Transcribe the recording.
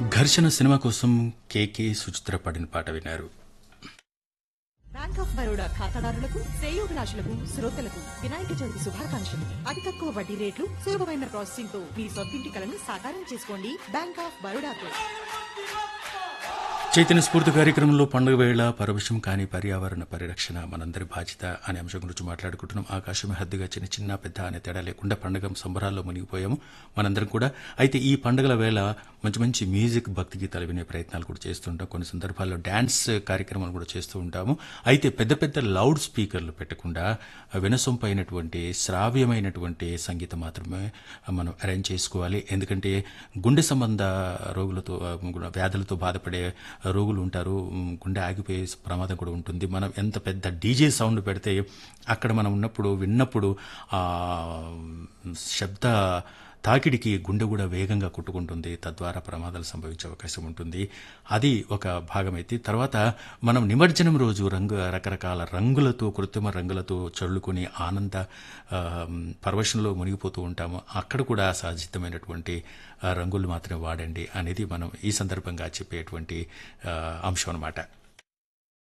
ఘర్షణ సినిమా కోసం కేకే సుచిత్ర పాడిన పాట విన్నారు బ్యాంక్ ఆఫ్ బరోడా ఖాతాదారులకు శ్రేయోభిలాషులకు శ్రోతలకు వినాయక చవితి శుభాకాంక్షలు అతి తక్కువ వడ్డీ రేట్లు సులభమైన ప్రాసెసింగ్ తో మీ సొంతింటి కలను సాకారం చేసుకోండి బ్యాంక్ ఆఫ్ బరోడాతో చైతన్య స్ఫూర్తి కార్యక్రమంలో పండుగ వేళ పరవశం కాని పర్యావరణ పరిరక్షణ మనందరి బాధ్యత అనే అంశం గురించి మాట్లాడుకుంటున్నాం ఆకాశమే హద్దుగా చిన్న చిన్న పెద్ద అనే తేడా లేకుండా పండుగ సంబరాల్లో మునిగిపోయాము మనందరం కూడా అయితే ఈ పండుగల వేళ మంచి మంచి మ్యూజిక్ భక్తి గీతాలు వినే ప్రయత్నాలు కూడా చేస్తుంటాం కొన్ని సందర్భాల్లో డ్యాన్స్ కార్యక్రమాలు కూడా చేస్తూ ఉంటాము అయితే పెద్ద పెద్ద లౌడ్ స్పీకర్లు పెట్టకుండా వినసొంపైనటువంటి శ్రావ్యమైనటువంటి సంగీతం మాత్రమే మనం అరేంజ్ చేసుకోవాలి ఎందుకంటే గుండె సంబంధ రోగులతో ఆ, వ్యాధులతో బాధపడే రోగులు ఉంటారు ఉమ్, గుండె ఆగిపోయే ప్రమాదం కూడా ఉంటుంది మనం ఎంత పెద్ద డీజే సౌండ్ పెడితే అక్కడ మనం ఉన్నప్పుడు విన్నప్పుడు ఆ శబ్ద తాకిడికి గుండె కూడా వేగంగా కొట్టుకుంటుంది తద్వారా ప్రమాదాలు సంభవించే అవకాశం ఉంటుంది అది ఒక భాగమైతే తర్వాత మనం నిమజ్జనం రోజు రంగు రకరకాల రంగులతో కృత్రిమ రంగులతో చల్లుకొని ఆనంద ఆ, పరవశంలో మునిగిపోతూ ఉంటాము అక్కడ కూడా సహజితమైనటువంటి ఆ, రంగులు మాత్రమే వాడండి అనేది మనం ఈ సందర్భంగా చెప్పేటువంటి ఆ, అంశం అన్నమాట